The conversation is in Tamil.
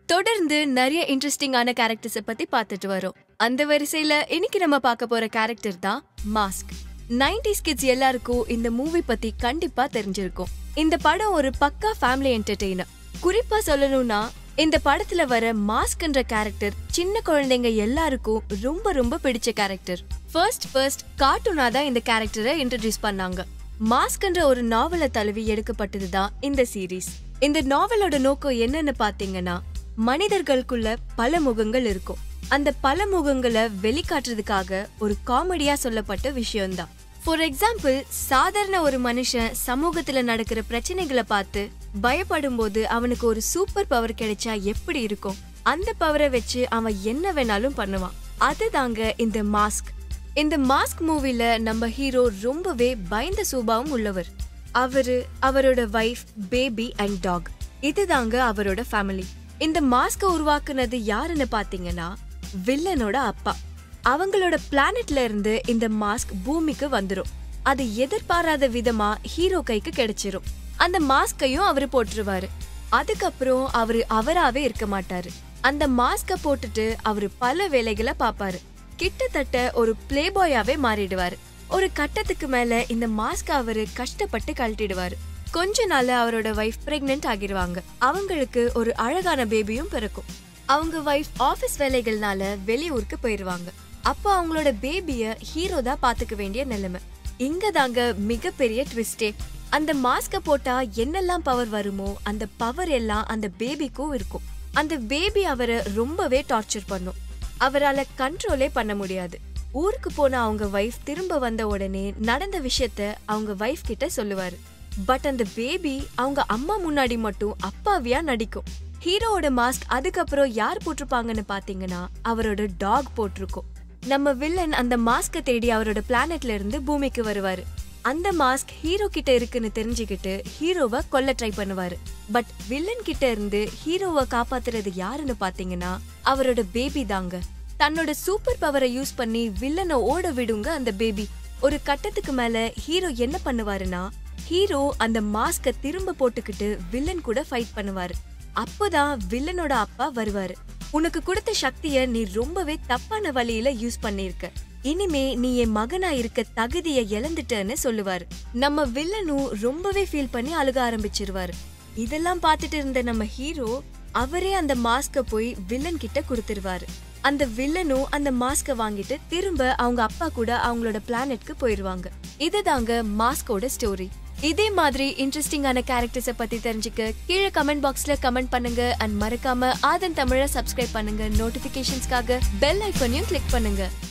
தொடர்ந்து நிறைய இன்ட்ரெஸ்டிங்கான கேரக்டர்ஸை பத்தி பார்த்துட்டு வரோம் அந்த வரிசையில இன்னைக்கு நம்ம பார்க்க போற கேரக்டர் தான் மாஸ்க் 90s கிட்ஸ் எல்லாருக்கும் இந்த மூவி பத்தி கண்டிப்பா தெரிஞ்சிருக்கும் இந்த படம் ஒரு பக்கா ஃபேமிலி என்டர்டெய்னர் குறிப்பா சொல்லணும்னா இந்த படத்துல வர மாஸ்க்ன்ற கேரக்டர் சின்ன குழந்தைங்க எல்லாருக்கும் ரொம்ப ரொம்ப பிடிச்ச கேரக்டர் ஃபர்ஸ்ட் ஃபர்ஸ்ட் கார்ட்டூனா தான் இந்த கேரக்டரை இன்ட்ரடியூஸ் பண்ணாங்க மாஸ்க்ன்ற ஒரு நாவலை தழுவி எடுக்கப்பட்டது தான் இந்த சீரீஸ் இந்த நாவலோட நோக்கம் என்னன்னு பாத்தீங்கன்னா மனிதர்களுக்குள்ள பல முகங்கள் இருக்கும் அந்த பல முகங்களை வெளிக்காட்டுறதுக்காக ஒரு காமெடியா சொல்லப்பட்ட விஷயம்தான் ஃபார் எக்ஸாம்பிள் சாதாரண ஒரு மனுஷன் சமூகத்துல நடக்கிற பிரச்சனைகளை பார்த்து பயப்படும் போது அவனுக்கு ஒரு சூப்பர் பவர் கிடைச்சா எப்படி இருக்கும் அந்த பவரை வச்சு அவன் என்ன வேணாலும் பண்ணுவான் அதுதாங்க இந்த மாஸ்க் இந்த மாஸ்க் மூவில நம்ம ஹீரோ ரொம்பவே பயந்த சுபாவம் உள்ளவர் அவரு அவரோட வைஃப் பேபி அண்ட் டாக் இதுதாங்க அவரோட ஃபேமிலி இந்த மாஸ்க உருவாக்குனது யாருன்னு பாத்தீங்கன்னா வில்லனோட அப்பா அவங்களோட பிளானட்ல இருந்து இந்த மாஸ்க் பூமிக்கு வந்துரும் அது எதிர்பாராத விதமா ஹீரோ கைக்கு கிடைச்சிரும் அந்த மாஸ்கையும் அவரு போட்டுருவாரு அதுக்கப்புறம் அவரு அவராவே இருக்க மாட்டாரு அந்த மாஸ்க போட்டுட்டு அவரு பல வேலைகளை பாப்பாரு கிட்டத்தட்ட ஒரு பிளே பாயாவே மாறிடுவாரு ஒரு கட்டத்துக்கு மேல இந்த மாஸ்க் அவரு கஷ்டப்பட்டு கழட்டிடுவாரு கொஞ்ச நாள்ல அவரோட வைஃப் பிரெக்னென்ட் ஆகிடுவாங்க அவங்களுக்கு ஒரு அழகான பேபியும் பிறக்கும் அவங்க வைஃப் ஆபீஸ் வேலைகள்னால வெளியூருக்கு போயிருவாங்க அப்போ அவங்களோட பேபிய ஹீரோ தான் பாத்துக்க வேண்டிய நிலைமை இங்க தாங்க மிகப்பெரிய ட்விஸ்டே அந்த மாஸ்க போட்டா என்னெல்லாம் பவர் வருமோ அந்த பவர் எல்லாம் அந்த பேபிக்கும் இருக்கும் அந்த பேபி அவரை ரொம்பவே டார்ச்சர் பண்ணும் அவரால கண்ட்ரோலே பண்ண முடியாது ஊருக்கு போன அவங்க வைஃப் திரும்ப வந்த உடனே நடந்த விஷயத்த அவங்க வைஃப் கிட்ட சொல்லுவாரு பட் அந்த பேபி அவங்க அம்மா முன்னாடி மட்டும் அப்பாவியா நடிக்கும் ஹீரோவோட மாஸ்க் அதுக்கப்புறம் யார் போட்டிருப்பாங்கன்னு பாத்தீங்கன்னா அவரோட டாக் போட்டிருக்கும் நம்ம வில்லன் அந்த மாஸ்க தேடி அவரோட பிளானட்ல இருந்து பூமிக்கு வருவாரு அந்த மாஸ்க் ஹீரோ கிட்ட இருக்குன்னு தெரிஞ்சுக்கிட்டு ஹீரோவை கொல்ல ட்ரை பண்ணுவாரு பட் வில்லன் கிட்ட இருந்து ஹீரோவை காப்பாத்துறது யாருன்னு பாத்தீங்கன்னா அவரோட பேபி தாங்க தன்னோட சூப்பர் பவரை யூஸ் பண்ணி வில்லனை ஓட விடுங்க அந்த பேபி ஒரு கட்டத்துக்கு மேல ஹீரோ என்ன பண்ணுவாருன்னா ஹீரோ அந்த மாஸ்க திரும்ப போட்டுக்கிட்டு வில்லன் கூட ஃபைட் பண்ணுவாரு அப்போதான் வில்லனோட அப்பா வருவாரு உனக்கு கொடுத்த சக்திய நீ ரொம்பவே தப்பான வழியில யூஸ் பண்ணிருக்க இனிமே நீ என் மகனா இருக்க தகுதிய இழந்துட்டன்னு சொல்லுவாரு நம்ம வில்லனும் ரொம்பவே ஃபீல் பண்ணி அழுக ஆரம்பிச்சிருவாரு இதெல்லாம் பார்த்துட்டு இருந்த நம்ம ஹீரோ அவரே அந்த மாஸ்க போய் வில்லன் கிட்ட கொடுத்துருவாரு அந்த வில்லனும் அந்த மாஸ்க வாங்கிட்டு திரும்ப அவங்க அப்பா கூட அவங்களோட பிளானட்க்கு போயிருவாங்க இதுதாங்க மாஸ்கோட ஸ்டோரி இதே மாதிரி இன்ட்ரெஸ்டிங்கான கேரக்டர்ஸ பத்தி தெரிஞ்சுக்க கீழே கமெண்ட் பாக்ஸ்ல கமெண்ட் பண்ணுங்க அண்ட் மறக்காம ஆதன் தமிழ சப்ஸ்கிரைப் பண்ணுங்க நோட்டிபிகேஷன்ஸ்க்காக பெல் ஐக்கனையும் கிளிக் பண்ணுங்க